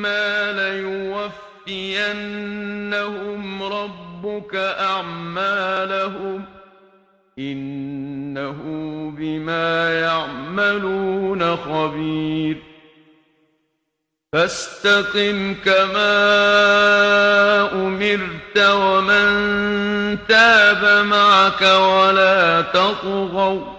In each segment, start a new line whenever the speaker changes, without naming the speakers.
ثم ليوفينهم ربك أعمالهم إنه بما يعملون خبير فاستقم كما أمرت ومن تاب معك ولا تطغوا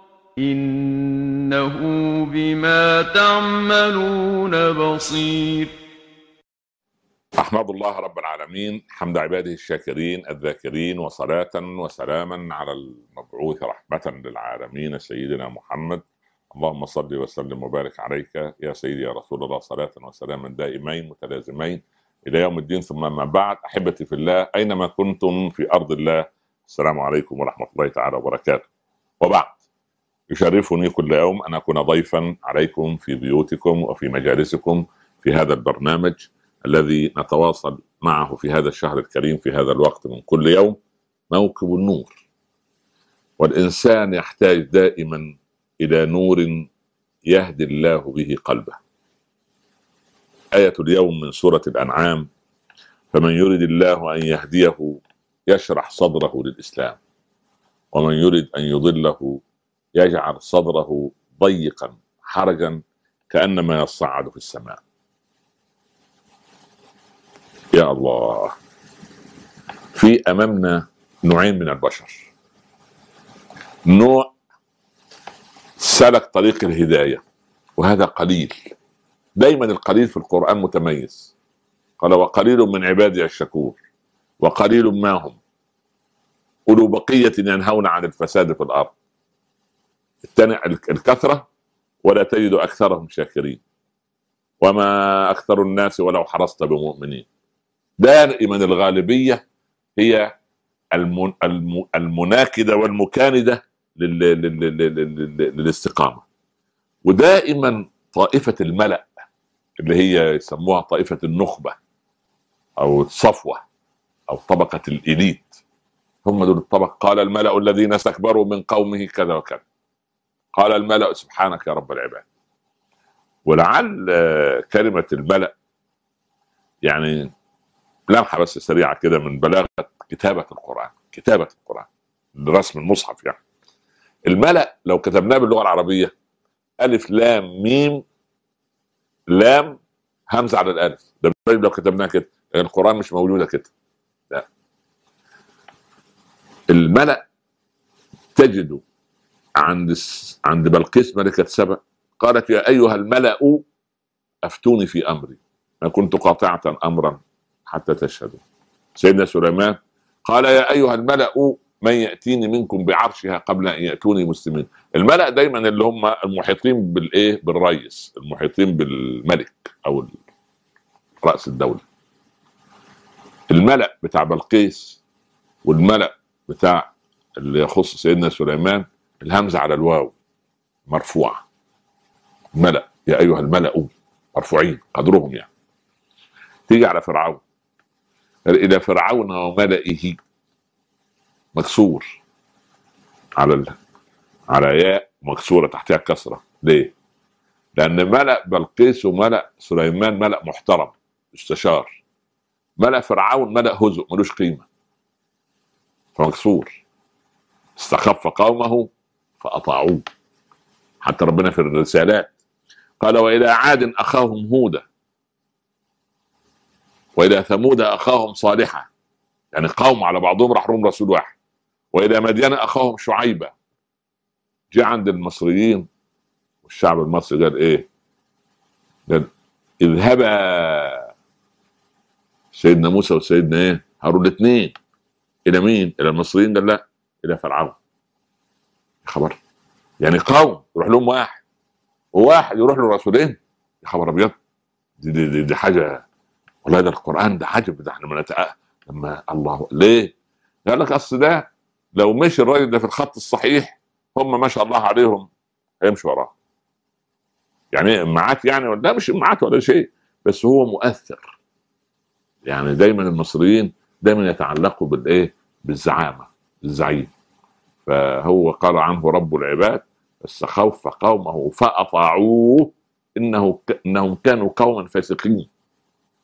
إنه بما تعملون بصير
احمد الله رب العالمين حمد عباده الشاكرين الذاكرين وصلاة وسلاما على المبعوث رحمة للعالمين سيدنا محمد اللهم صل وسلم وبارك عليك يا سيدي يا رسول الله صلاة وسلاما دائمين متلازمين إلى يوم الدين ثم ما بعد أحبتي في الله أينما كنتم في أرض الله السلام عليكم ورحمة الله تعالى وبركاته وبعد يشرفني كل يوم أن أكون ضيفا عليكم في بيوتكم وفي مجالسكم في هذا البرنامج الذي نتواصل معه في هذا الشهر الكريم في هذا الوقت من كل يوم موكب النور والإنسان يحتاج دائما إلى نور يهدي الله به قلبه آية اليوم من سورة الأنعام فمن يرد الله أن يهديه يشرح صدره للإسلام ومن يرد أن يضله يجعل صدره ضيقا حرجا كانما يصعد في السماء يا الله في امامنا نوعين من البشر نوع سلك طريق الهدايه وهذا قليل دايما القليل في القران متميز قال وقليل من عبادي الشكور وقليل ما هم اولو بقيه ينهون عن الفساد في الارض الثاني الكثره ولا تجد اكثرهم شاكرين وما اكثر الناس ولو حرصت بمؤمنين دائما الغالبيه هي المناكده والمكانده للاستقامه ودائما طائفه الملا اللي هي يسموها طائفه النخبه او الصفوه او طبقه الاليت هم دول الطبق قال الملا الذين استكبروا من قومه كذا وكذا قال الملا سبحانك يا رب العباد ولعل كلمه الملا يعني لمحه بس سريعه كده من بلاغه كتابه القران كتابه القران رسم المصحف يعني الملا لو كتبناه باللغه العربيه الف لام ميم لام همزه على الالف ده لو كتبناه كده القران مش موجوده كده لا الملا تجد عند عند بلقيس ملكة سبأ قالت يا أيها الملأ أفتوني في أمري ما كنت قاطعة أمرا حتى تشهدوا سيدنا سليمان قال يا أيها الملأ من يأتيني منكم بعرشها قبل أن يأتوني مسلمين الملأ دايما اللي هم المحيطين بالإيه بالرئيس المحيطين بالملك أو رأس الدولة الملأ بتاع بلقيس والملأ بتاع اللي يخص سيدنا سليمان الهمزة على الواو مرفوعة ملأ يا أيها الملأ مرفوعين قدرهم يعني تيجي على فرعون إلى فرعون وملئه مكسور على ال... على ياء مكسورة تحتها كسرة ليه؟ لأن ملأ بلقيس وملأ سليمان ملأ محترم استشار ملأ فرعون ملأ هزء ملوش قيمة فمكسور استخف قومه فأطاعوه حتى ربنا في الرسالات قال وإلى عاد أخاهم هودا وإلى ثمود أخاهم صالحا يعني قوم على بعضهم راح لهم رسول واحد وإلى مدين أخاهم شعيبة جاء عند المصريين والشعب المصري قال إيه؟ قال اذهبا سيدنا موسى وسيدنا ايه؟ هارون الاثنين الى مين؟ الى المصريين قال لا الى فرعون خبر يعني قوم يروح لهم واحد وواحد يروح له رسولين يا خبر ابيض دي, دي, دي, دي حاجه والله ده القران ده عجب ده احنا ما لما الله ليه؟ قال لك اصل ده لو مشي الراجل ده في الخط الصحيح هم ما شاء الله عليهم هيمشوا وراه يعني معات يعني ولا مش معات ولا شيء بس هو مؤثر يعني دايما المصريين دايما يتعلقوا بالايه بالزعامه الزعيم فهو قال عنه رب العباد استخف قومه فأطاعوه إنه انهم كانوا قوما فاسقين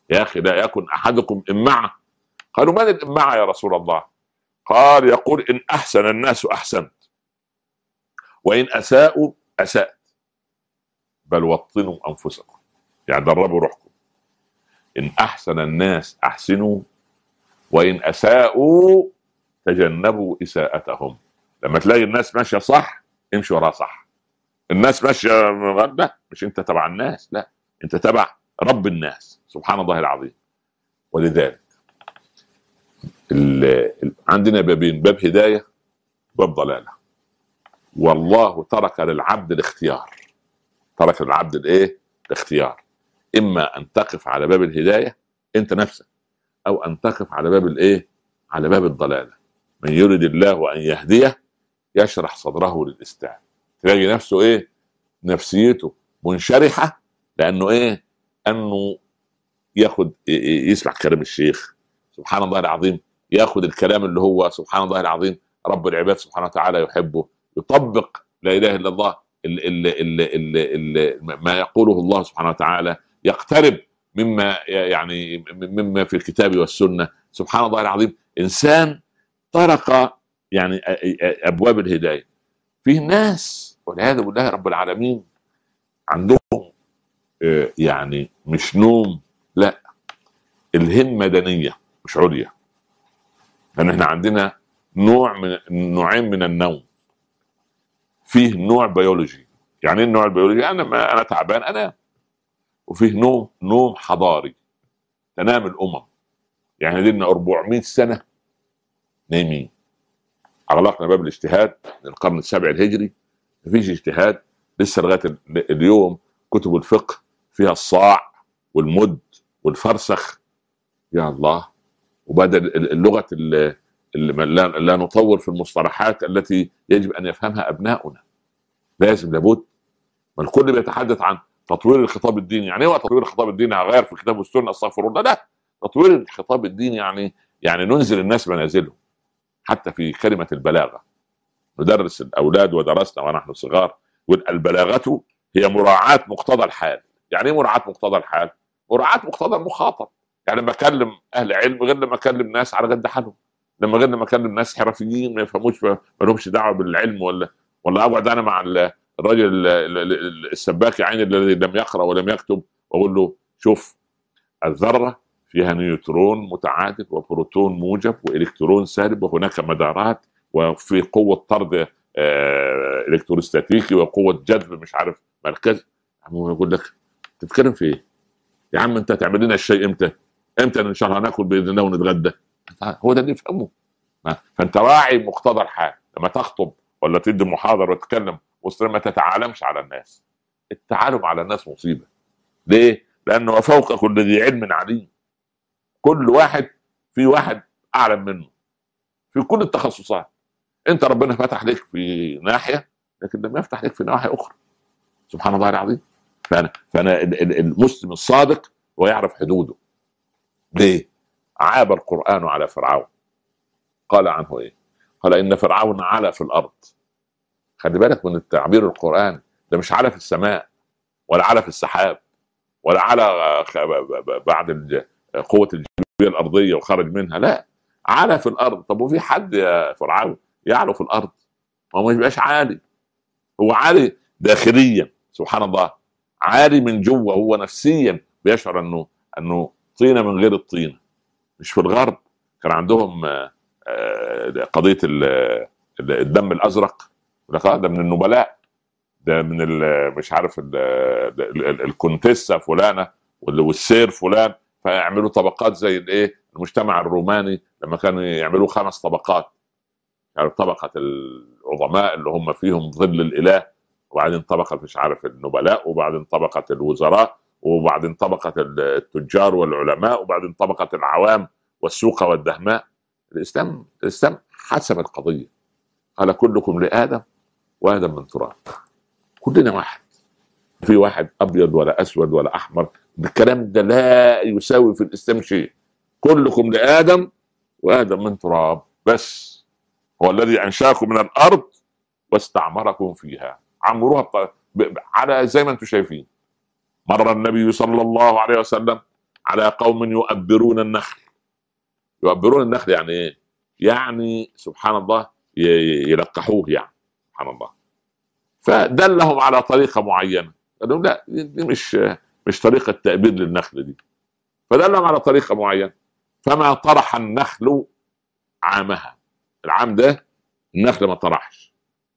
يا اخي لا يكن احدكم امعه قالوا من الامعه يا رسول الله قال يقول ان احسن الناس احسنت وان اساءوا اسات بل وطنوا انفسكم يعني دربوا روحكم ان احسن الناس احسنوا وان اساءوا تجنبوا اساءتهم لما تلاقي الناس ماشيه صح امشي وراها صح الناس ماشيه لا مش انت تبع الناس لا انت تبع رب الناس سبحان الله العظيم ولذلك ال ال عندنا بابين باب هدايه وباب ضلاله والله ترك للعبد الاختيار ترك للعبد الايه؟ الاختيار اما ان تقف على باب الهدايه انت نفسك او ان تقف على باب الايه؟ على باب الضلاله من يرد الله ان يهديه يشرح صدره للاسلام تلاقي نفسه ايه؟ نفسيته منشرحه لانه ايه؟ انه ياخد يسمع كلام الشيخ سبحان الله العظيم ياخد الكلام اللي هو سبحان الله العظيم رب العباد سبحانه وتعالى يحبه يطبق لا اله الا الله ال ال ال ال ال ما يقوله الله سبحانه وتعالى يقترب مما يعني مما في الكتاب والسنه سبحان الله العظيم انسان طرق يعني ابواب الهدايه في ناس والعياذ بالله رب العالمين عندهم يعني مش نوم لا الهمه مدنيه مش عليا لان احنا عندنا نوع من نوعين من النوم فيه نوع بيولوجي يعني ايه النوع البيولوجي انا ما انا تعبان انام وفيه نوم نوم حضاري تنام الامم يعني لنا 400 سنه نايمين اغلقنا باب الاجتهاد من القرن السابع الهجري مفيش اجتهاد لسه لغايه اليوم كتب الفقه فيها الصاع والمد والفرسخ يا الله وبدل اللغه اللي لا نطور في المصطلحات التي يجب ان يفهمها ابناؤنا لازم لابد ما الكل بيتحدث عن تطوير الخطاب الديني يعني ايه تطوير الخطاب الديني هغير في الكتاب والسنه استغفر الله لا تطوير الخطاب الديني يعني يعني ننزل الناس منازلهم حتى في كلمه البلاغه ندرس الاولاد ودرسنا ونحن صغار والبلاغه هي مراعاه مقتضى الحال يعني ايه مراعاه مقتضى الحال مراعاه مقتضى المخاطب يعني لما اكلم اهل علم غير لما اكلم ناس على قد حالهم لما غير لما اكلم ناس حرفيين ما يفهموش ما لهمش دعوه بالعلم ولا ولا اقعد انا مع الراجل السباك يا عيني الذي لم يقرا ولم يكتب واقول له شوف الذره فيها نيوترون متعادل وبروتون موجب والكترون سالب وهناك مدارات وفي قوه طرد آه، الكتروستاتيكي وقوه جذب مش عارف مركز يقول لك تتكلم في ايه؟ يا عم انت تعمل لنا الشيء امتى؟ امتى ان شاء الله ناكل باذن الله ونتغدى؟ هو ده اللي يفهمه فانت راعي مقتضى الحال لما تخطب ولا تدي محاضره وتتكلم وسط ما تتعالمش على الناس التعالم على الناس مصيبه ليه؟ لانه وفوق كل ذي علم عليم كل واحد في واحد اعلم منه في كل التخصصات انت ربنا فتح لك في ناحيه لكن لم يفتح لك في ناحيه اخرى سبحان الله العظيم فانا فانا المسلم الصادق هو يعرف حدوده ليه؟ عاب القران على فرعون قال عنه ايه؟ قال ان فرعون علا في الارض خلي بالك من التعبير القرآن ده مش على في السماء ولا على في السحاب ولا على بعد قوة الجاذبية الأرضية وخرج منها لا على في الأرض طب وفي حد يا فرعون يعلو في الأرض هو ما يبقاش عالي هو عالي داخليا سبحان الله عالي من جوه هو نفسيا بيشعر انه انه طينه من غير الطينه مش في الغرب كان عندهم آه، قضيه الدم الازرق ده من النبلاء ده من مش عارف الكونتيسا فلانه والسير فلان فيعملوا طبقات زي الايه المجتمع الروماني لما كانوا يعملوا خمس طبقات يعني طبقه العظماء اللي هم فيهم ظل الاله وبعدين طبقه مش عارف النبلاء وبعدين طبقه الوزراء وبعدين طبقه التجار والعلماء وبعدين طبقه العوام والسوق والدهماء الاسلام الاسلام حسم القضيه قال كلكم لادم وادم من تراب كلنا واحد في واحد ابيض ولا اسود ولا احمر الكلام ده لا يساوي في الاسلام شيء كلكم لادم وادم من تراب بس هو الذي انشاكم من الارض واستعمركم فيها عمروها على زي ما انتم شايفين مر النبي صلى الله عليه وسلم على قوم يؤبرون النخل يؤبرون النخل يعني ايه؟ يعني سبحان الله يلقحوه يعني سبحان الله فدلهم على طريقه معينه قال لهم لا دي مش مش طريقه تأبير للنخل دي فدلهم على طريقه معينه فما طرح النخل عامها العام ده النخل ما طرحش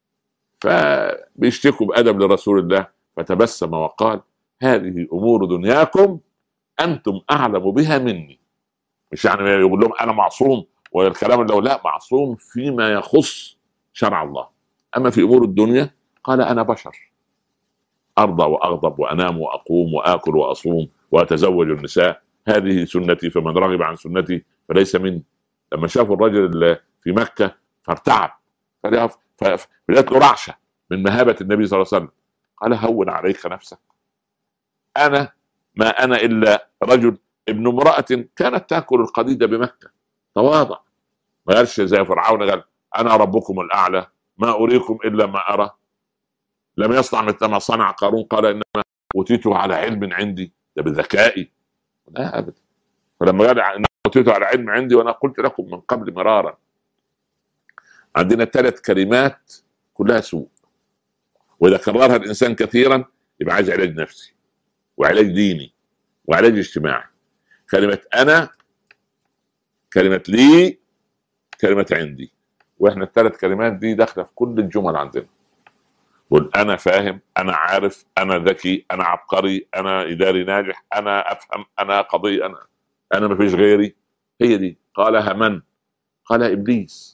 فبيشتكوا بأدب لرسول الله فتبسم وقال هذه أمور دنياكم أنتم أعلم بها مني مش يعني يقول لهم أنا معصوم والكلام اللي لا معصوم فيما يخص شرع الله أما في أمور الدنيا قال أنا بشر أرضى وأغضب وأنام وأقوم وآكل وأصوم وأتزوج النساء هذه سنتي فمن رغب عن سنتي فليس مني لما شافوا الرجل في مكة فارتعب فجاءت له رعشه من مهابه النبي صلى الله عليه وسلم قال هون عليك نفسك انا ما انا الا رجل ابن امراه كانت تاكل القديد بمكه تواضع ما قالش زي فرعون قال انا ربكم الاعلى ما اريكم الا ما ارى لم يصنع مثل ما صنع قارون قال انما اوتيته على علم عندي ده بذكائي لا ابدا فلما قال اوتيته على علم عندي وانا قلت لكم من قبل مرارا عندنا ثلاث كلمات كلها سوء واذا كررها الانسان كثيرا يبقى عايز علاج نفسي وعلاج ديني وعلاج اجتماعي كلمه انا كلمه لي كلمه عندي واحنا الثلاث كلمات دي داخله في كل الجمل عندنا قول انا فاهم انا عارف انا ذكي انا عبقري انا اداري ناجح انا افهم انا قضيه انا انا ما فيش غيري هي دي قالها من قال ابليس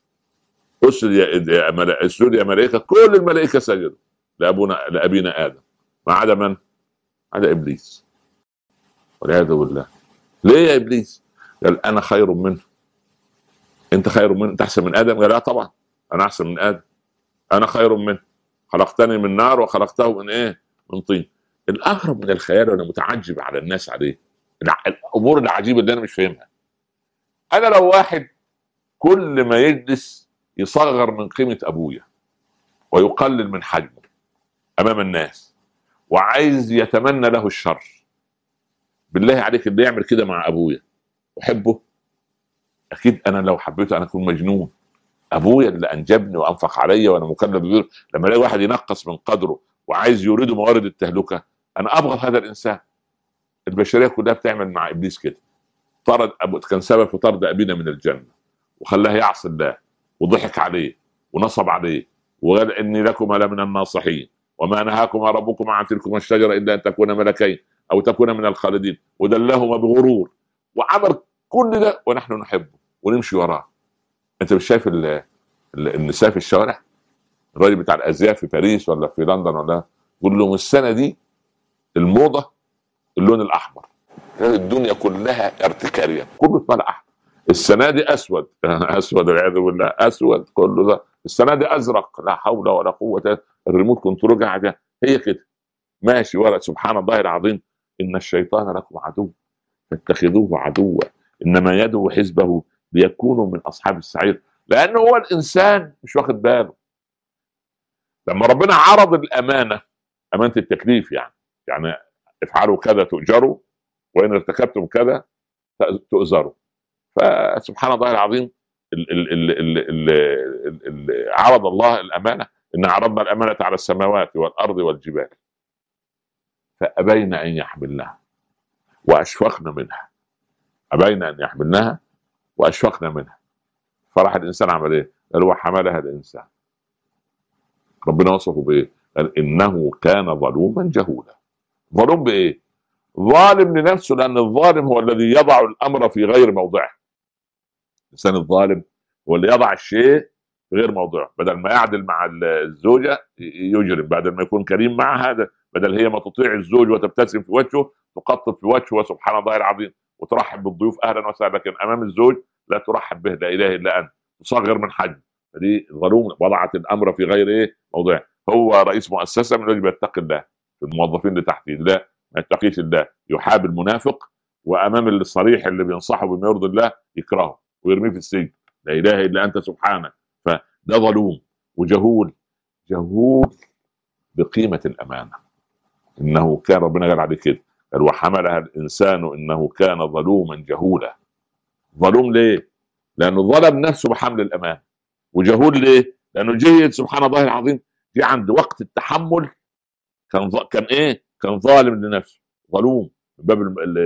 اسجد يا اسجد يا ملائكه كل الملائكه سجدوا لابونا لابينا ادم ما عدا من؟ عدا ابليس والعياذ بالله ليه يا ابليس؟ قال انا خير منه انت خير منه انت احسن من ادم؟ قال لا طبعا انا احسن من ادم انا خير منه خلقتني من نار وخلقته من ايه؟ من طين الاغرب من الخيال وانا متعجب على الناس عليه الامور العجيبه اللي انا مش فاهمها انا لو واحد كل ما يجلس يصغر من قيمه ابويا ويقلل من حجمه امام الناس وعايز يتمنى له الشر بالله عليك اللي يعمل كده مع ابويا احبه اكيد انا لو حبيته انا اكون مجنون ابويا اللي انجبني وانفق عليا وانا مكلف بيه لما الاقي واحد ينقص من قدره وعايز يريد موارد التهلكه انا ابغض هذا الانسان البشريه كلها بتعمل مع ابليس كده طرد أبو كان سبب في طرد ابينا من الجنه وخلاه يعصي الله وضحك عليه ونصب عليه وقال اني لكما لمن الناصحين وما نهاكما ربكما عن تلكما الشجره الا ان تكونا ملكين او تكونا من الخالدين ودلهما بغرور وعمل كل ده ونحن نحبه ونمشي وراه انت مش شايف النساء في الشوارع الراجل بتاع الازياء في باريس ولا في لندن ولا يقول لهم السنه دي الموضه اللون الاحمر الدنيا كلها ارتكاريه كله طالع احمر السنه دي اسود اسود والعياذ بالله اسود كله ده السنه دي ازرق لا حول ولا قوه الريموت كنترول قاعده هي كده ماشي ورا سبحان الله العظيم ان الشيطان لكم عدو فاتخذوه عدوا انما يدعو حزبه ليكونوا من اصحاب السعير لانه هو الانسان مش واخد باله لما ربنا عرض الامانه امانه التكليف يعني يعني افعلوا كذا تؤجروا وان ارتكبتم كذا تؤذروا فسبحان الله العظيم عرض الله الامانه ان عرضنا الامانه على السماوات والارض والجبال فابين ان يحملنها واشفقن منها ابين ان يحملنها واشفقن منها فراح الانسان عمل ايه؟ قال وحملها الانسان ربنا وصفه بايه؟ قال انه كان ظلوما جهولا ظلوم بايه؟ ظالم لنفسه لان الظالم هو الذي يضع الامر في غير موضعه الانسان الظالم هو اللي يضع الشيء في غير موضوعه بدل ما يعدل مع الزوجه يجرم بدل ما يكون كريم معها بدل هي ما تطيع الزوج وتبتسم في وجهه تقطب في وجهه سبحان الله العظيم وترحب بالضيوف اهلا وسهلا لكن امام الزوج لا ترحب به لا اله الا انت تصغر من حجم دي ظلوم وضعت الامر في غير ايه موضعه هو رئيس مؤسسه من الواجب يتقي الله في الموظفين اللي تحته لا ما يتقيش الله يحاب المنافق وامام الصريح اللي بينصحه بما يرضي الله يكرهه ويرميه في السجن لا اله الا انت سبحانك فده ظلوم وجهول جهول بقيمه الامانه انه كان ربنا قال عليه كده قال وحملها الانسان انه كان ظلوما جهولا ظلوم ليه؟ لانه ظلم نفسه بحمل الامان وجهول ليه؟ لانه جيد سبحان الله العظيم جه عند وقت التحمل كان ظ... كان ايه؟ كان ظالم لنفسه ظلوم من باب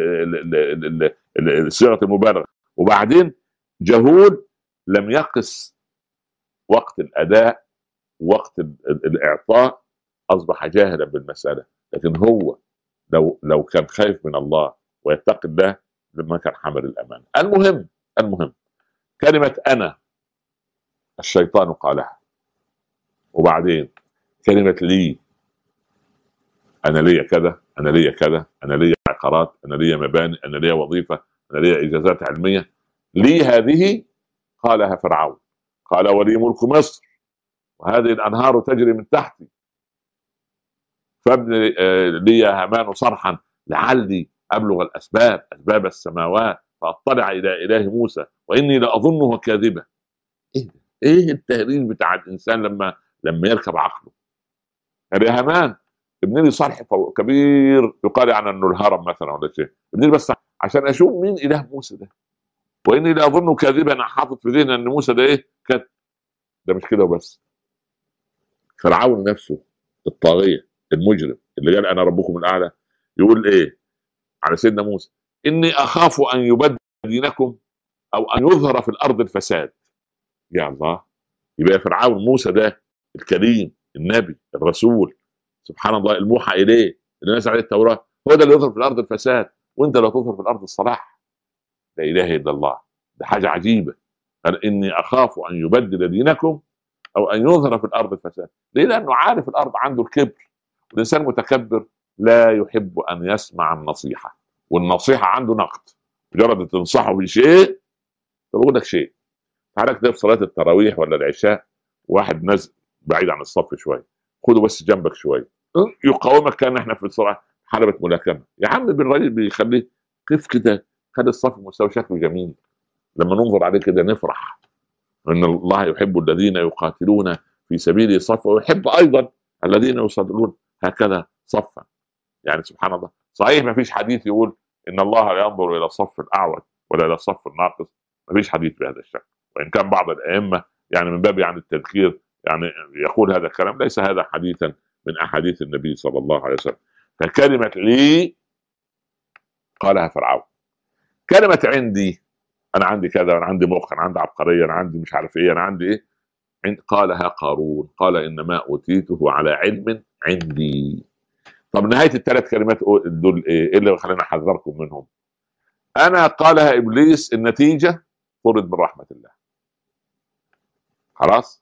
صيغه المبالغه وبعدين جهول لم يقس وقت الاداء وقت الاعطاء اصبح جاهلا بالمساله لكن هو لو لو كان خايف من الله ويتقي الله لما كان حمل الامان المهم المهم كلمه انا الشيطان قالها وبعدين كلمه لي انا ليا كذا انا ليا كذا انا ليا عقارات انا ليا مباني انا ليا وظيفه انا ليا اجازات علميه لي هذه قالها فرعون قال ولي ملك مصر وهذه الانهار تجري من تحتي فابن آه، لي يا هامان صرحا لعلي ابلغ الاسباب اسباب السماوات فاطلع الى اله موسى واني لاظنه كاذبا ايه ايه التهريج بتاع الانسان لما لما يركب عقله يا هامان ابن لي صرح كبير يقال عن انه الهرم مثلا ولا شيء ابن لي بس عشان اشوف مين اله موسى ده واني لاظنه كاذبا انا حاطط في ذهني ان موسى ده ايه كذب ده مش كده وبس فرعون نفسه الطاغيه المجرم اللي قال انا ربكم الاعلى يقول ايه على سيدنا موسى اني اخاف ان يبدل دينكم او ان يظهر في الارض الفساد يا الله يبقى فرعون موسى ده الكريم النبي الرسول سبحان الله الموحى اليه اللي نزل عليه التوراه هو ده اللي يظهر في الارض الفساد وانت لا تظهر في الارض الصلاح لا اله الا الله ده حاجه عجيبه قال اني اخاف ان يبدل دينكم او ان يظهر في الارض الفساد ليه لانه عارف الارض عنده الكبر والانسان المتكبر لا يحب ان يسمع النصيحه والنصيحه عنده نقد مجرد تنصحه بشيء طب اقول لك شيء تعالى كده في صلاه التراويح ولا العشاء واحد نزل بعيد عن الصف شويه خده بس جنبك شويه يقاومك كان احنا في الصلاه حلبة ملاكمه يا عم بالراجل بيخليه كيف كده خلي الصف مستوى شكله جميل لما ننظر عليه كده نفرح ان الله يحب الذين يقاتلون في سبيله صفا ويحب ايضا الذين يصلون هكذا صفا يعني سبحان الله صحيح ما فيش حديث يقول ان الله لا ينظر الى الصف الاعوج ولا الى الصف الناقص ما فيش حديث بهذا الشكل وان كان بعض الائمه يعني من باب يعني التذكير يعني يقول هذا الكلام ليس هذا حديثا من احاديث النبي صلى الله عليه وسلم فكلمه لي قالها فرعون كلمه عندي انا عندي كذا انا عندي مخ انا عندي عبقريه انا عندي مش عارف ايه انا عندي ايه قالها قارون قال انما اوتيته على علم عندي طب نهايه الثلاث كلمات دول ايه؟ ايه اللي خلينا احذركم منهم؟ انا قالها ابليس النتيجه طرد من رحمه الله. خلاص؟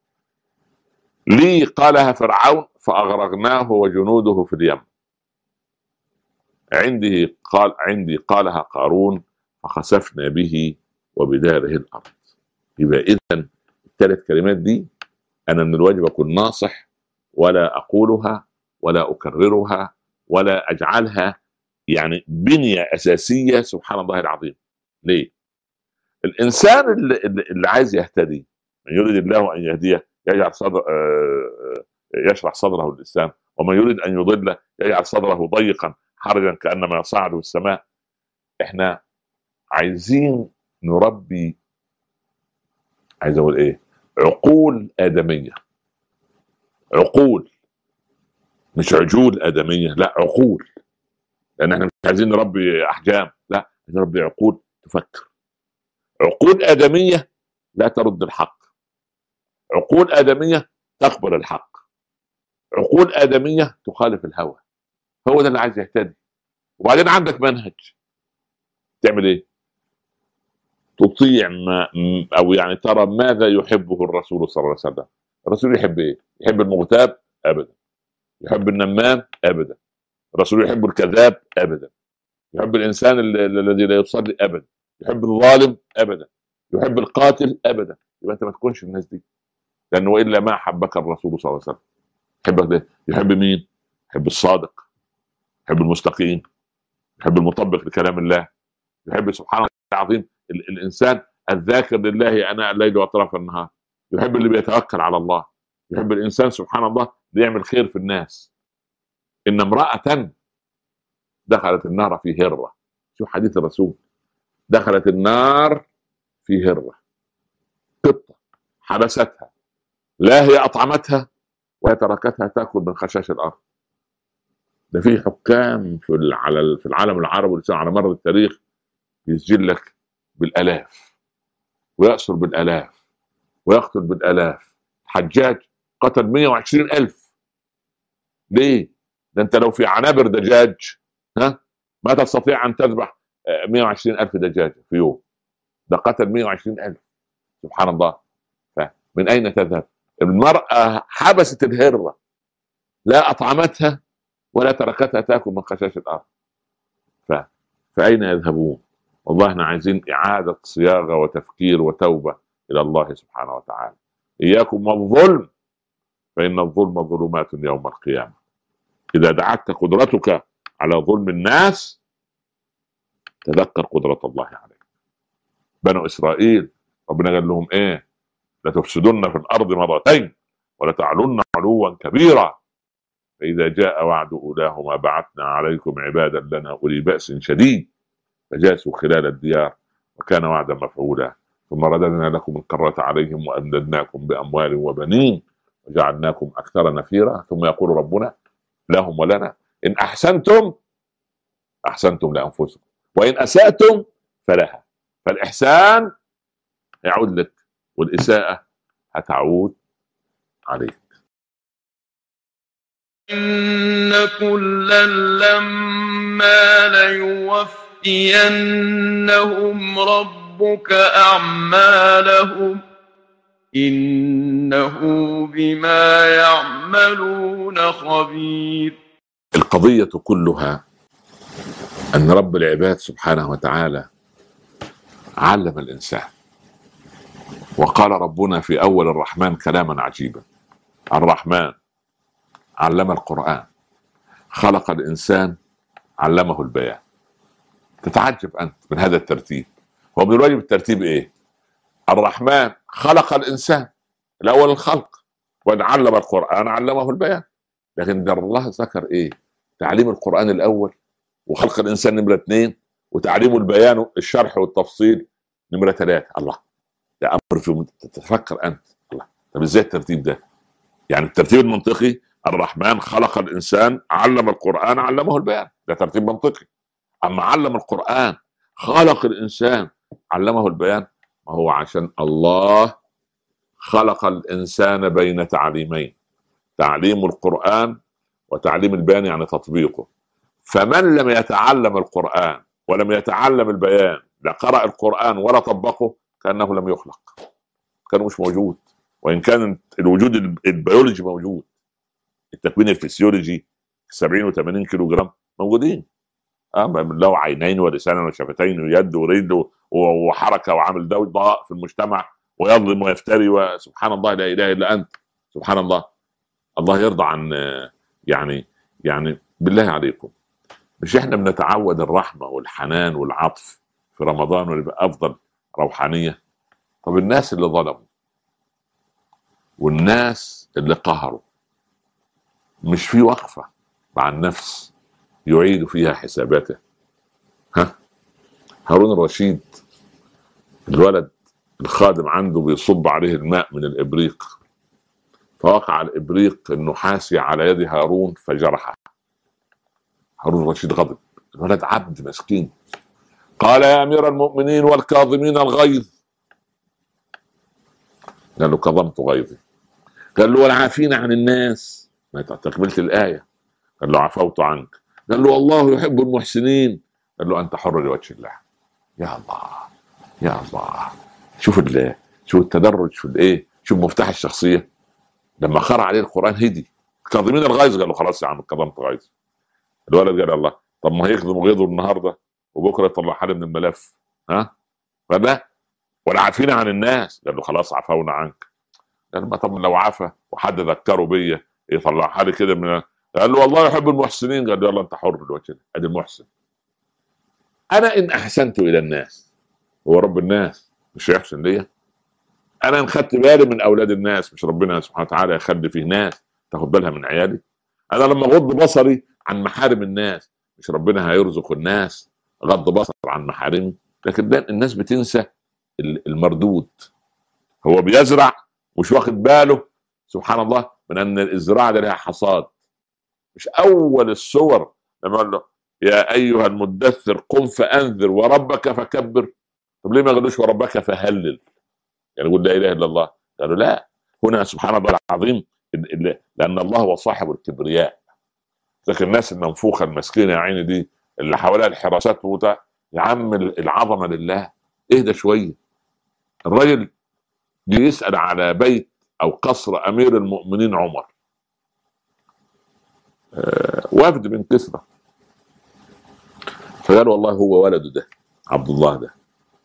لي قالها فرعون فاغرقناه وجنوده في اليم. عندي قال عندي قالها قارون فخسفنا به وبداره الارض. يبقى اذا الثلاث كلمات دي انا من الواجب اكون ناصح ولا اقولها ولا اكررها ولا اجعلها يعني بنيه اساسيه سبحان الله العظيم ليه؟ الانسان اللي, اللي عايز يهتدي من يريد الله ان يهديه يجعل صدر آه، يشرح صدره للاسلام ومن يريد ان يضله يجعل صدره ضيقا حرجا كانما يصعد في السماء احنا عايزين نربي عايز اقول ايه عقول ادميه عقول مش عجول ادميه لا عقول لان احنا مش عايزين نربي احجام لا عايزين نربي عقول تفكر عقول ادميه لا ترد الحق عقول ادميه تقبل الحق عقول ادميه تخالف الهوى هو ده اللي عايز يهتدي وبعدين عندك منهج تعمل ايه تطيع ما او يعني ترى ماذا يحبه الرسول صلى الله عليه وسلم الرسول يحب ايه يحب المغتاب ابدا يحب النمام ابدا الرسول يحب الكذاب ابدا يحب الانسان الذي لا يصلي ابدا يحب الظالم ابدا يحب القاتل ابدا يبقى انت ما تكونش الناس دي لانه والا ما حبك الرسول صلى الله عليه وسلم يحبك ده يحب مين؟ يحب الصادق يحب المستقيم يحب المطبق لكلام الله يحب سبحان الله العظيم الانسان الذاكر لله اناء الليل واطراف النهار يحب اللي بيتوكل على الله يحب الانسان سبحان الله ليعمل خير في الناس ان امراه دخلت النار في هره شوف حديث الرسول دخلت النار في هره قطه حبستها لا هي اطعمتها وهي تركتها تاكل من خشاش الارض ده في حكام في على في العالم العربي والاسلام على مر التاريخ يسجل لك بالالاف ويأسر بالالاف ويقتل بالالاف حجاج قتل 120 ألف ليه؟ ده انت لو في عنابر دجاج ها ما تستطيع ان تذبح 120 ألف دجاجة في يوم ده قتل 120 ألف سبحان الله من أين تذهب المرأة حبست الهرة لا أطعمتها ولا تركتها تأكل من خشاش الأرض ف... فأين يذهبون والله احنا عايزين إعادة صياغة وتفكير وتوبة إلى الله سبحانه وتعالى إياكم والظلم فإن الظلم ظلمات يوم القيامة إذا دعتك قدرتك على ظلم الناس تذكر قدرة الله عليك بنو إسرائيل ربنا قال لهم إيه لتفسدن في الأرض مرتين ولتعلن علوا كبيرا فإذا جاء وعد أولاهما بعثنا عليكم عبادا لنا أولي بأس شديد فجاسوا خلال الديار وكان وعدا مفعولا ثم رددنا لكم الكرة عليهم وأمددناكم بأموال وبنين وجعلناكم أكثر نفيرا ثم يقول ربنا لهم ولنا إن أحسنتم أحسنتم لأنفسكم وإن أسأتم فلها فالإحسان يعود لك والإساءة هتعود عليك
إن كلا لما ليوفينهم ربك أعمالهم إنه بما يعملون خبير
القضية كلها أن رب العباد سبحانه وتعالى علم الإنسان وقال ربنا في أول الرحمن كلاما عجيبا الرحمن علم القرآن خلق الإنسان علمه البيان تتعجب أنت من هذا الترتيب هو من الواجب الترتيب إيه الرحمن خلق الإنسان الأول الخلق وإن علم القرآن علمه البيان لكن ده الله ذكر إيه تعليم القرآن الأول وخلق الإنسان نمرة اثنين وتعليم البيان الشرح والتفصيل نمرة ثلاثة الله ده أمر في تتفكر أنت الله طب إزاي الترتيب ده يعني الترتيب المنطقي الرحمن خلق الانسان علم القران علمه البيان ده ترتيب منطقي اما علم القران خلق الانسان علمه البيان ما هو عشان الله خلق الانسان بين تعليمين تعليم القران وتعليم البيان يعني تطبيقه فمن لم يتعلم القران ولم يتعلم البيان لا قرأ القرآن ولا طبقه كأنه لم يخلق كان مش موجود وإن كان الوجود البيولوجي موجود التكوين الفسيولوجي 70 و80 كيلو جرام موجودين آه له عينين ولسانا وشفتين ويد ورجل وحركه وعامل ضوء في المجتمع ويظلم ويفتري وسبحان الله لا اله الا انت سبحان الله الله يرضى عن يعني يعني بالله عليكم مش احنا بنتعود الرحمه والحنان والعطف في رمضان ونبقى افضل روحانيه طب الناس اللي ظلموا والناس اللي قهروا مش في وقفه مع النفس يعيد فيها حساباته ها هارون الرشيد الولد الخادم عنده بيصب عليه الماء من الابريق فوقع الابريق النحاسي على يد هارون فجرحه هارون الرشيد غضب الولد عبد مسكين قال يا امير المؤمنين والكاظمين الغيظ قال له كظمت غيظي قال له والعافين عن الناس ما تكملت الايه قال له عفوت عنك قال له والله يحب المحسنين قال له انت حر لوجه الله يا الله يا الله شوف ال شوف التدرج في الايه شوف مفتاح الشخصيه لما قرأ عليه القران هدي كاظمين الغيظ قال له خلاص يا عم كظمت غيظ الولد قال الله طب ما هيخدم غيظه النهارده وبكره يطلع حاله من الملف ها فده والعافين عن الناس قال له خلاص عفونا عنك قال ما طب لو عفى وحد ذكره بيا يطلع حالي كده من قال له والله يحب المحسنين قال له يلا انت حر دلوقتي ادي المحسن انا ان احسنت الى الناس هو رب الناس مش هيحسن ليا انا ان خدت بالي من اولاد الناس مش ربنا سبحانه وتعالى يخلي فيه ناس تاخد بالها من عيالي انا لما اغض بصري عن محارم الناس مش ربنا هيرزق الناس غض بصر عن محارمه لكن ده الناس بتنسى المردود هو بيزرع مش واخد باله سبحان الله من ان الزراعه ده لها حصاد مش اول الصور لما قال له يا ايها المدثر قم فانذر وربك فكبر طب ليه ما قالوش وربك فهلل يعني يقول لا اله الا الله قالوا لا هنا سبحان الله العظيم لان الله هو صاحب الكبرياء لكن الناس المنفوخه المسكينه يا عيني دي اللي حواليها الحراسات وده يا عم العظمه لله اهدى شويه الراجل بيسال على بيت او قصر امير المؤمنين عمر آه وفد من كسرى فقال والله هو ولده ده عبد الله ده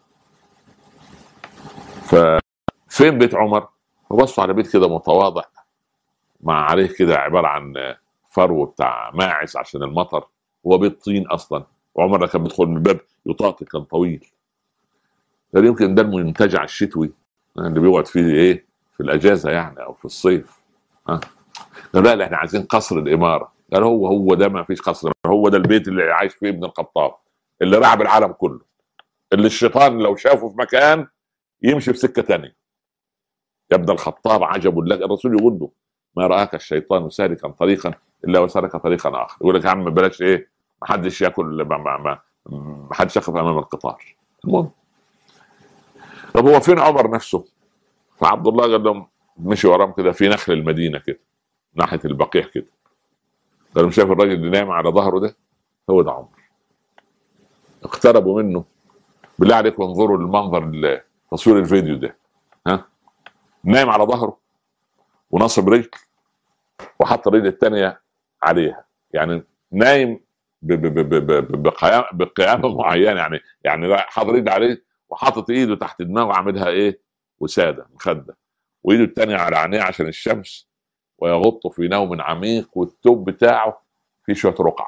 ففين بيت عمر فبصوا على بيت كده متواضع مع عليه كده عباره عن فرو بتاع ماعز عشان المطر هو بيت طين اصلا وعمر كان بيدخل من الباب يطاطي كان طويل قال يمكن ده المنتجع الشتوي اللي بيقعد فيه ايه في الاجازه يعني او في الصيف ها قال لا, لا احنا عايزين قصر الاماره قال هو هو ده ما فيش قصر هو ده البيت اللي عايش فيه ابن الخطاب اللي رعب العالم كله اللي الشيطان لو شافه في مكان يمشي في سكه ثانيه يا ابن الخطاب عجب لك الرسول يقول له ما راك الشيطان سالكا طريقا الا وسلك طريقا اخر يقول لك يا عم بلاش ايه ما حدش ياكل ما, ما, ما, ما حدش يقف امام القطار المهم طب هو فين عمر نفسه؟ فعبد الله قال لهم مشي وراهم كده في نخل المدينه كده ناحيه البقيع كده قال لهم شايف الراجل اللي نايم على ظهره ده هو ده عمر اقتربوا منه بالله عليكم انظروا للمنظر تصوير الفيديو ده ها نايم على ظهره ونصب رجل وحط الرجل الثانيه عليها يعني نايم بقيام بقيامه معينه يعني يعني حاطط رجل عليه وحاطط ايده تحت دماغه وعاملها ايه وساده مخده وايده الثانيه على عينيه عشان الشمس ويغط في نوم عميق والثوب بتاعه فيه شويه رقع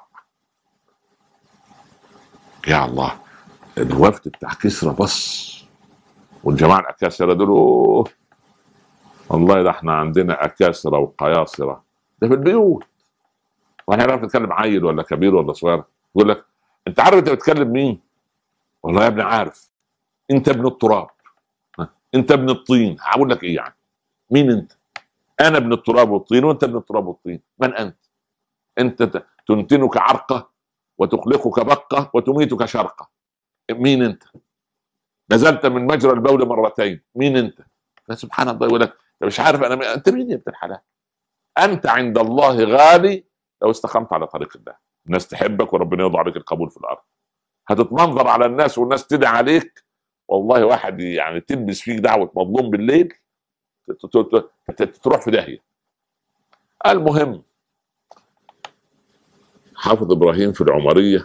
يا الله الوفد بتاع كسرى بص والجماعه الاكاسره دول والله ده احنا عندنا اكاسره وقياصره ده في البيوت واحنا نعرف نتكلم عيل ولا كبير ولا صغير يقول لك انت عارف انت بتكلم مين؟ والله يا ابني عارف انت ابن التراب انت ابن الطين هقول لك ايه يعني؟ مين انت؟ انا ابن التراب والطين وانت ابن التراب والطين من انت؟ انت تنتنك عرقه وتقلقك بقه وتميتك شرقه مين انت؟ نزلت من مجرى البول مرتين مين انت؟ فسبحان الله يقول لك انت مش عارف انا مين. انت مين يا ابن الحلال؟ انت عند الله غالي لو استقمت على طريق الله الناس تحبك وربنا يوضع عليك القبول في الارض هتتمنظر على الناس والناس تدعي عليك والله واحد يعني تلبس فيك دعوه مظلوم بالليل تروح في داهيه المهم حافظ ابراهيم في العمريه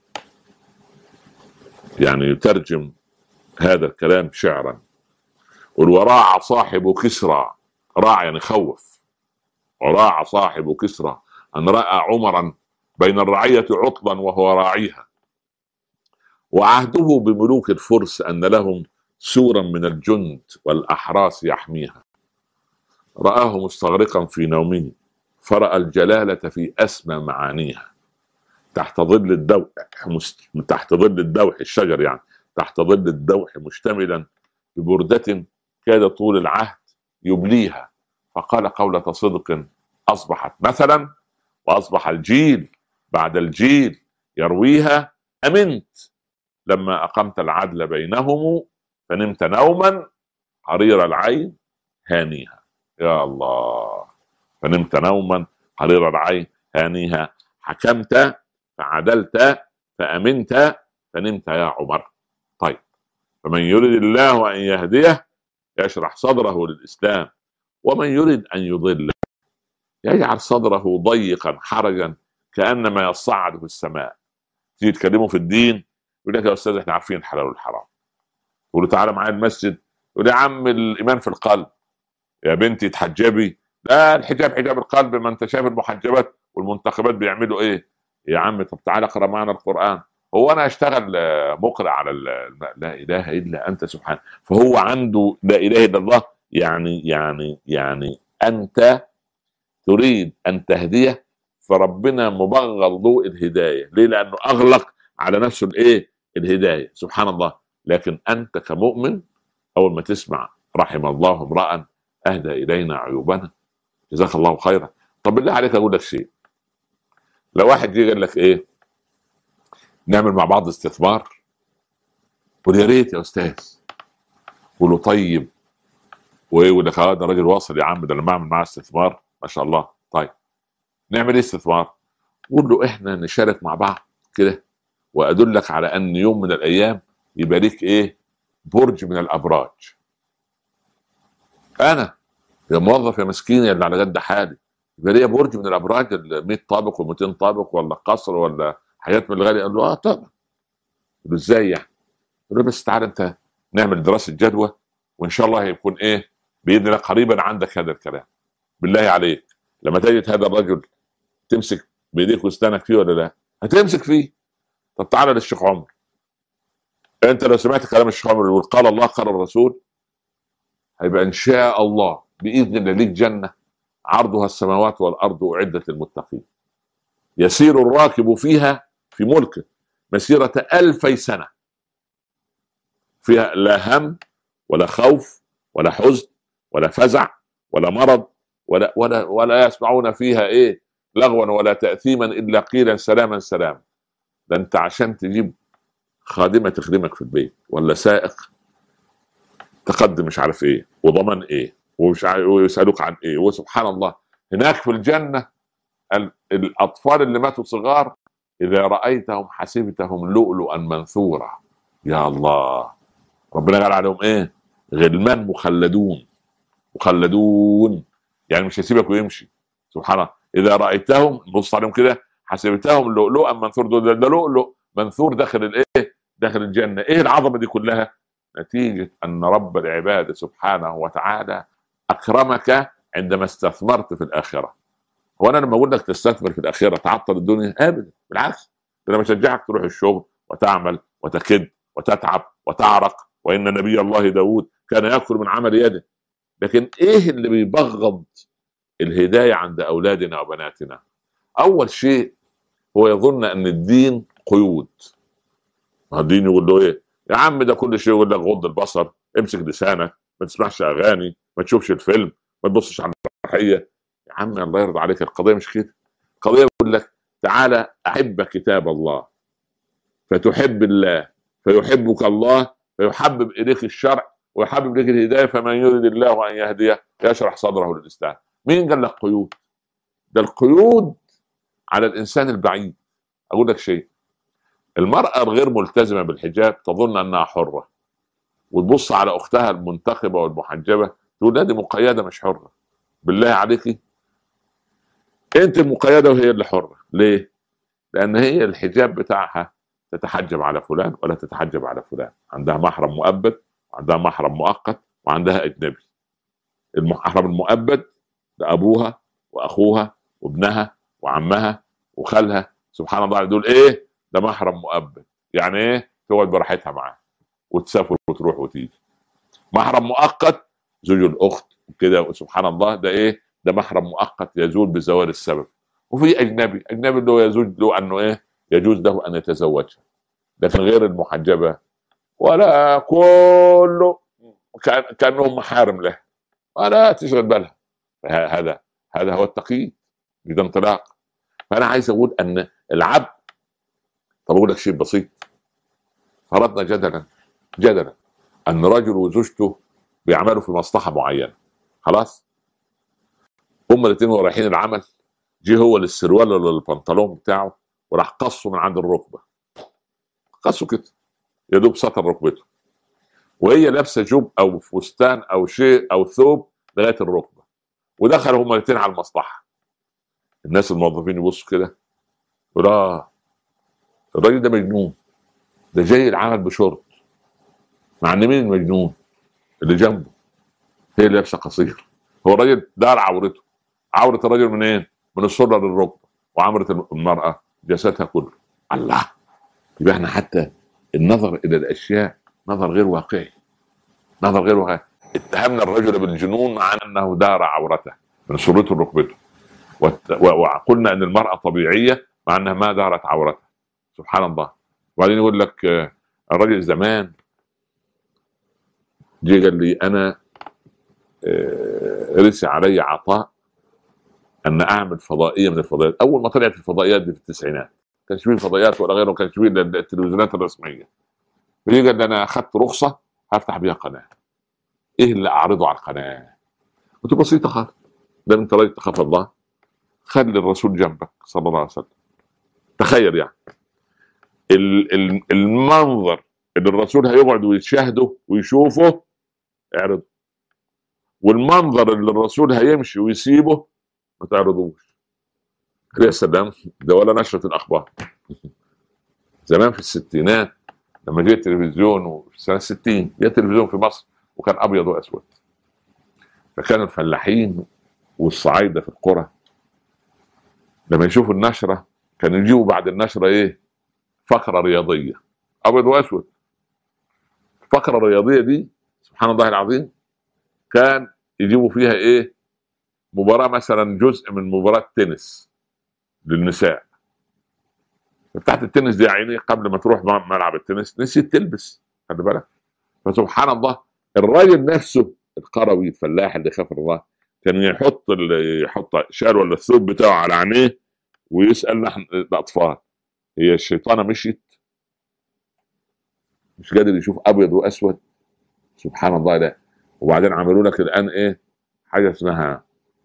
يعني يترجم هذا الكلام شعرا والوراع صاحب كسرى راع يعني خوف وراع صاحب كسرى ان راى عمرا بين الرعيه عطلا وهو راعيها وعهده بملوك الفرس ان لهم سورا من الجند والاحراس يحميها رآه مستغرقا في نومه فرأى الجلالة في أسمى معانيها تحت ظل الدوح تحت ظل الدوح الشجر يعني تحت ظل الدوح مشتملا ببردة كاد طول العهد يبليها فقال قولة صدق أصبحت مثلا وأصبح الجيل بعد الجيل يرويها أمنت لما أقمت العدل بينهم فنمت نوما حرير العين هانيها يا الله فنمت نوما حرير العين هانيها حكمت فعدلت فأمنت فنمت يا عمر طيب فمن يريد الله أن يهديه يشرح صدره للإسلام ومن يريد أن يضله يجعل صدره ضيقا حرجا كأنما يصعد في السماء تيجي تكلمه في الدين يقول لك يا أستاذ احنا عارفين الحلال والحرام تقول له تعالى معايا المسجد يقول يا عم الإيمان في القلب يا بنتي تحجبي لا الحجاب حجاب القلب ما انت شايف المحجبات والمنتخبات بيعملوا ايه يا عم طب تعالى اقرا معنا القران هو انا اشتغل مقرئ على الماء لا اله الا انت سبحانه فهو عنده لا اله الا الله يعني يعني يعني انت تريد ان تهديه فربنا مبغض ضوء الهدايه ليه لانه اغلق على نفسه الايه الهدايه سبحان الله لكن انت كمؤمن اول ما تسمع رحم الله امرا اهدى الينا عيوبنا جزاك الله خيرا طب بالله عليك اقول لك شيء لو واحد جه قال لك ايه نعمل مع بعض استثمار قول يا ريت يا استاذ قول له طيب وايه يقول لك اه ده راجل واصل يا عم ده انا بعمل معاه استثمار ما شاء الله طيب نعمل ايه استثمار؟ قول له احنا نشارك مع بعض كده وادلك على ان يوم من الايام يبقى ليك ايه؟ برج من الابراج انا يا موظف يا مسكين يا اللي على قد حالي يبقى ليا برج من الابراج ال 100 طابق و200 طابق ولا قصر ولا حياه من الغالي قال له اه طبعا قال له ازاي يعني؟ قال له بس تعالى انت نعمل دراسه جدوى وان شاء الله هيكون ايه باذن الله قريبا عندك هذا الكلام بالله عليك لما تجد هذا الرجل تمسك بايديك واسنانك فيه ولا لا؟ هتمسك فيه طب تعالى للشيخ عمر انت لو سمعت كلام الشيخ عمر يقول قال الله قال الرسول هيبقى ان شاء الله باذن الله ليك جنه عرضها السماوات والارض اعدت للمتقين يسير الراكب فيها في ملكه مسيره الفي سنه فيها لا هم ولا خوف ولا حزن ولا فزع ولا مرض ولا ولا ولا يسمعون فيها ايه لغوا ولا تاثيما الا قيلا سلاما سلاما ده انت عشان تجيب خادمه تخدمك في البيت ولا سائق تقدم مش عارف ايه وضمن ايه ومش عارف ويسالوك عن ايه وسبحان الله هناك في الجنه الاطفال اللي ماتوا صغار اذا رايتهم حسبتهم لؤلؤا منثورا يا الله ربنا قال عليهم ايه غلمان مخلدون مخلدون يعني مش هيسيبك ويمشي سبحان الله اذا رايتهم بص عليهم كده حسبتهم لؤلؤا منثور دول ده لؤلؤ منثور داخل الايه داخل الجنه ايه العظمه دي كلها نتيجه ان رب العباد سبحانه وتعالى اكرمك عندما استثمرت في الاخره هو انا لما اقول لك تستثمر في الاخره تعطل الدنيا ابدا بالعكس انا بشجعك تروح الشغل وتعمل وتكد وتتعب وتعرق وان نبي الله داود كان ياكل من عمل يده لكن ايه اللي بيبغض الهدايه عند اولادنا وبناتنا اول شيء هو يظن ان الدين قيود ما الدين يقول له ايه يا عم ده كل شيء يقول لك غض البصر امسك لسانك ما تسمعش اغاني ما تشوفش الفيلم ما تبصش على الضحيه يا عم الله يرضى عليك القضيه مش كده القضيه يقول لك تعالى احب كتاب الله فتحب الله فيحبك الله فيحبب اليك الشرع ويحبب اليك الهدايه فمن يريد الله ان يهديه يشرح صدره للاسلام مين قال لك قيود ده القيود على الانسان البعيد اقول لك شيء المراه الغير ملتزمه بالحجاب تظن انها حره وتبص على اختها المنتخبه والمحجبه تقول لا دي مقيده مش حره بالله عليك انت المقيده وهي اللي حره ليه؟ لان هي الحجاب بتاعها تتحجب على فلان ولا تتحجب على فلان عندها محرم مؤبد وعندها محرم مؤقت وعندها اجنبي المحرم المؤبد ده ابوها واخوها وابنها وعمها وخالها سبحان الله دول ايه ده محرم مؤبد يعني ايه تقعد براحتها معاه وتسافر وتروح وتيجي محرم مؤقت زوج الاخت كده سبحان الله ده ايه ده محرم مؤقت يزول بزوال السبب وفي اجنبي اجنبي اللي هو يزوج له انه ايه يجوز له ان يتزوجها لكن غير المحجبه ولا كله كان كانهم محارم له ولا تشغل بالها هذا هذا هو التقييد ده انطلاق فانا عايز اقول ان العبد طب اقول لك شيء بسيط فرضنا جدلا جدلا ان رجل وزوجته بيعملوا في مصلحه معينه خلاص هما الاثنين رايحين العمل جه هو للسروال ولا البنطلون بتاعه وراح قصه من عند الركبه قصه كده يا دوب سطر ركبته وهي لابسه جوب او فستان او شيء او ثوب لغايه الركبه ودخلوا هما الاثنين على المصلحه الناس الموظفين يبصوا كده يقول اه الراجل ده مجنون ده جاي العمل بشورت مع ان مين المجنون اللي جنبه هي اللي لابسه قصير هو الراجل دار عورته عوره الرجل منين؟ من السره للركبه وعوره المراه جسدها كله الله يبقى احنا حتى النظر الى الاشياء نظر غير واقعي نظر غير واقعي اتهمنا الرجل بالجنون مع انه دار عورته من سرته لركبته وت- و- وقلنا ان المراه طبيعيه مع انها ما ظهرت عورتها سبحان الله وبعدين يقول لك آه، الراجل زمان جه قال لي انا آه، رسي علي عطاء ان اعمل فضائيه من الفضائيات اول ما طلعت الفضائيات دي في التسعينات كانش فيه فضائيات ولا غيره ما كانش فيه إلا التلفزيونات الرسميه فيجي قال لي انا اخذت رخصه هفتح بيها قناه ايه اللي اعرضه على القناه قلت له بسيطه خالص ده انت راجل تخاف الله خلي الرسول جنبك صلى الله عليه وسلم تخيل يعني ال- ال- المنظر اللي الرسول هيقعد ويشاهده ويشوفه اعرضه والمنظر اللي الرسول هيمشي ويسيبه ما تعرضوش يا سلام ده ولا نشرة الأخبار زمان في الستينات لما جه التلفزيون في سنة 60 جه التلفزيون في مصر وكان أبيض وأسود فكانوا الفلاحين والصعايدة في القرى لما يشوفوا النشرة كانوا يجيبوا بعد النشرة إيه فقرة رياضية أبيض وأسود الفقرة الرياضية دي سبحان الله العظيم كان يجيبوا فيها إيه مباراة مثلا جزء من مباراة تنس للنساء بتاعت التنس دي يا عيني قبل ما تروح م- ملعب التنس نسيت تلبس خلي بالك فسبحان الله الراجل نفسه القروي الفلاح اللي خاف الله كان يحط ال- يحط شال ولا الثوب بتاعه على عينيه ويسال نحن الاطفال هي الشيطانه مشيت مش قادر يشوف ابيض واسود سبحان الله ده وبعدين عملوا لك الان ايه حاجه اسمها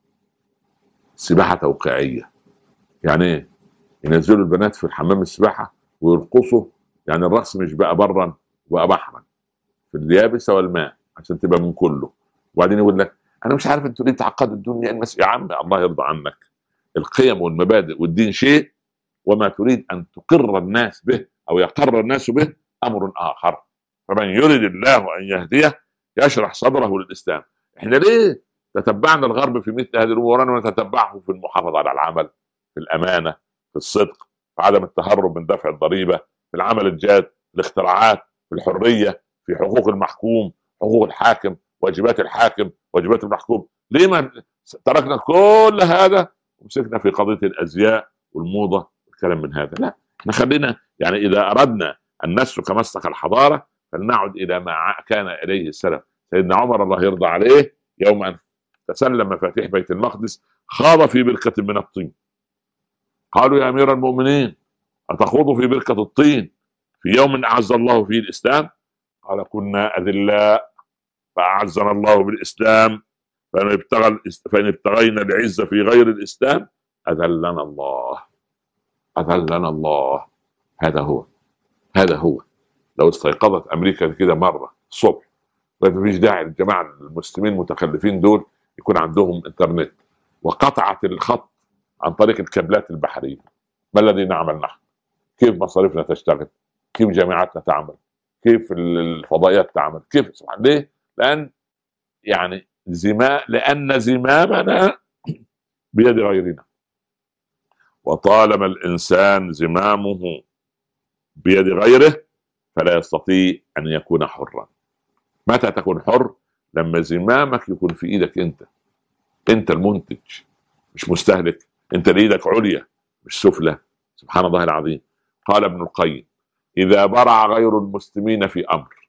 سباحه توقيعيه يعني ايه ينزلوا البنات في الحمام السباحه ويرقصوا يعني الرقص مش بقى برا بقى بحرا في اليابسه والماء عشان تبقى من كله وبعدين يقول لك انا مش عارف انتوا ليه تعقدوا الدنيا المس... يا عم الله يرضى عنك القيم والمبادئ والدين شيء وما تريد ان تقر الناس به او يقر الناس به امر اخر فمن يرد الله ان يهديه يشرح صدره للاسلام احنا ليه تتبعنا الغرب في مثل هذه الامور ولم نتتبعه في المحافظه على العمل في الامانه في الصدق في عدم التهرب من دفع الضريبه في العمل الجاد الاختراعات في الحريه في حقوق المحكوم حقوق الحاكم واجبات الحاكم واجبات المحكوم ليه ما تركنا كل هذا ومسكنا في قضيه الازياء والموضه والكلام من هذا لا احنا خلينا يعني اذا اردنا ان نسلك مسلك الحضاره فلنعد الى ما ع- كان اليه السلف سيدنا عمر الله يرضى عليه يوم ان تسلم مفاتيح بيت المقدس خاض في بركه من الطين قالوا يا امير المؤمنين اتخوض في بركه الطين في يوم اعز الله فيه الاسلام قال كنا اذلاء فاعزنا الله بالاسلام فان ابتغى الاس- فان ابتغينا العزه في غير الاسلام اذلنا الله اذلنا الله هذا هو هذا هو لو استيقظت امريكا كده مره الصبح ما فيش داعي الجماعه المسلمين المتخلفين دول يكون عندهم انترنت وقطعت الخط عن طريق الكابلات البحريه ما الذي نعمل نحن؟ كيف مصاريفنا تشتغل؟ كيف جامعاتنا تعمل؟ كيف الفضائيات تعمل؟ كيف سبحان ليه؟ لان يعني زمام لان زمامنا بيد غيرنا وطالما الانسان زمامه بيد غيره فلا يستطيع ان يكون حرا متى تكون حر لما زمامك يكون في ايدك انت انت المنتج مش مستهلك انت اللي ايدك عليا مش سفلى سبحان الله العظيم قال ابن القيم اذا برع غير المسلمين في امر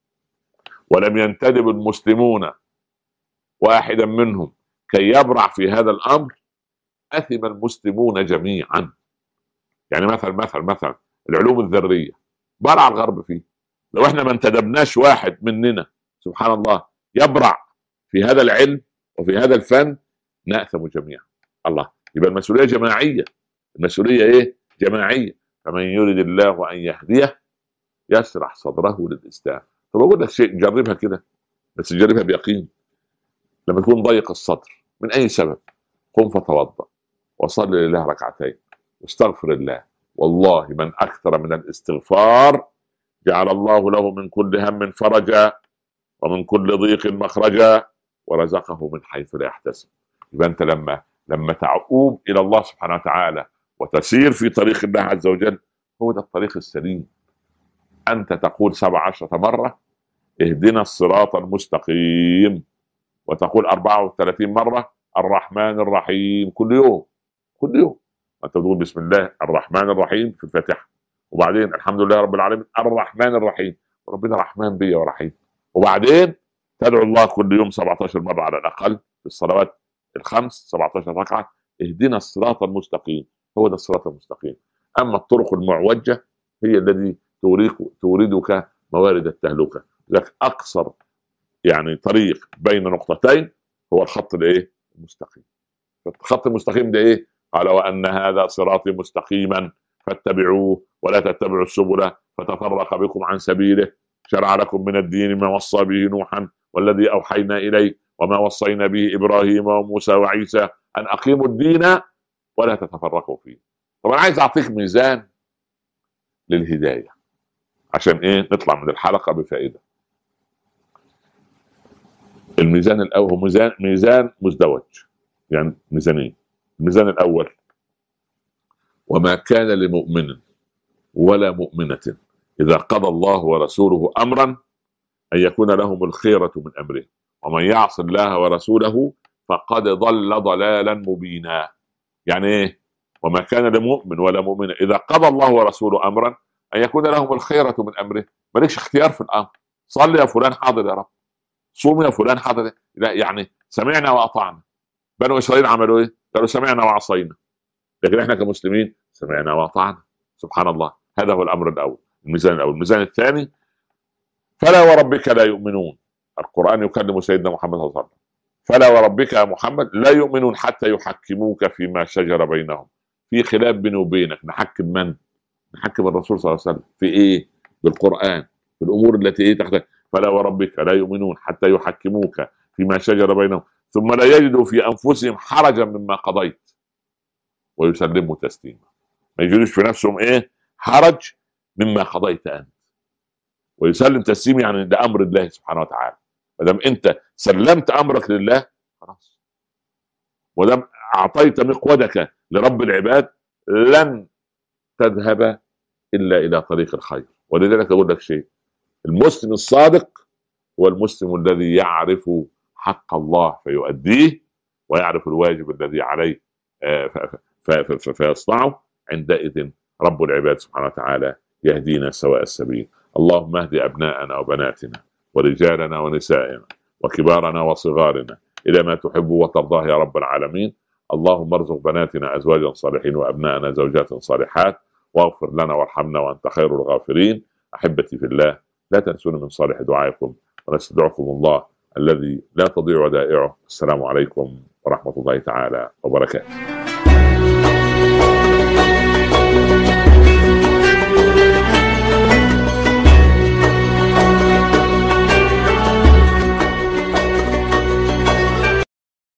ولم ينتدب المسلمون واحدا منهم كي يبرع في هذا الامر اثم المسلمون جميعا يعني مثلا مثلا مثلا العلوم الذريه برع الغرب فيه لو احنا ما انتدبناش واحد مننا سبحان الله يبرع في هذا العلم وفي هذا الفن ناثم جميعا الله يبقى المسؤوليه جماعيه المسؤوليه ايه جماعيه فمن يريد الله ان يهديه يشرح صدره للاسلام طب اقول لك شيء جربها كده بس جربها بيقين لما تكون ضيق الصدر من اي سبب قم فتوضا وصل لله ركعتين واستغفر الله والله من اكثر من الاستغفار جعل الله له من كل هم فرجا ومن كل ضيق مخرجا ورزقه من حيث لا يحتسب يبقى انت لما لما تعوب الى الله سبحانه وتعالى وتسير في طريق الله عز وجل هو ده الطريق السليم انت تقول سبع عشرة مرة اهدنا الصراط المستقيم وتقول 34 مرة الرحمن الرحيم كل يوم كل يوم انت بتقول بسم الله الرحمن الرحيم في الفاتحه وبعدين الحمد لله رب العالمين الرحمن الرحيم ربنا رحمن بي ورحيم وبعدين تدعو الله كل يوم 17 مره على الاقل في الصلوات الخمس 17 ركعه اهدنا الصراط المستقيم هو ده الصراط المستقيم اما الطرق المعوجه هي الذي توريك توردك موارد التهلكه لك اقصر يعني طريق بين نقطتين هو الخط الايه؟ المستقيم الخط المستقيم ده ايه؟ قال وان هذا صراطي مستقيما فاتبعوه ولا تتبعوا السبل فتفرق بكم عن سبيله شرع لكم من الدين ما وصى به نوحا والذي اوحينا اليه وما وصينا به ابراهيم وموسى وعيسى ان اقيموا الدين ولا تتفرقوا فيه. طبعا عايز اعطيك ميزان للهدايه عشان ايه نطلع من الحلقه بفائده. الميزان الاول هو ميزان ميزان مزدوج يعني ميزانين. الميزان الاول وما كان لمؤمن ولا مؤمنه اذا قضى الله ورسوله امرا ان يكون لهم الخيره من امره ومن يعص الله ورسوله فقد ضل ضلالا مبينا يعني ايه وما كان لمؤمن ولا مؤمن اذا قضى الله ورسوله امرا ان يكون لهم الخيره من امره مالكش اختيار في الامر صلي يا فلان حاضر يا رب صوم يا فلان حاضر لا يعني سمعنا واطعنا بنو اسرائيل عملوا ايه؟ قالوا سمعنا وعصينا لكن احنا كمسلمين سمعنا واطعنا سبحان الله هذا هو الامر الاول الميزان الاول الميزان الثاني فلا وربك لا يؤمنون القران يكلم سيدنا محمد صلى الله عليه وسلم فلا وربك يا محمد لا يؤمنون حتى يحكموك فيما شجر بينهم في خلاف بيني وبينك نحكم من؟ نحكم الرسول صلى الله عليه وسلم في ايه؟ بالقران في الامور التي ايه تحتاج فلا وربك لا يؤمنون حتى يحكموك فيما شجر بينهم ثم لا يجدوا في انفسهم حرجا مما قضيت ويسلموا تسليما ما يجدوش في نفسهم ايه؟ حرج مما قضيت انت ويسلم تسليم يعني ده امر الله سبحانه وتعالى ما دام انت سلمت امرك لله خلاص ودام اعطيت مقودك لرب العباد لن تذهب الا الى طريق الخير ولذلك اقول لك شيء المسلم الصادق هو المسلم الذي يعرف حق الله فيؤديه ويعرف الواجب الذي عليه آه، فيصنعه عندئذ رب العباد سبحانه وتعالى يهدينا سواء السبيل اللهم اهد ابناءنا وبناتنا ورجالنا ونسائنا وكبارنا وصغارنا الى ما تحب وترضاه يا رب العالمين اللهم ارزق بناتنا ازواجا صالحين وابنائنا زوجات صالحات واغفر لنا وارحمنا وانت خير الغافرين احبتي في الله لا تنسونا من صالح دعائكم ونستدعكم الله الذي لا تضيع ودائعه السلام عليكم ورحمه الله تعالى وبركاته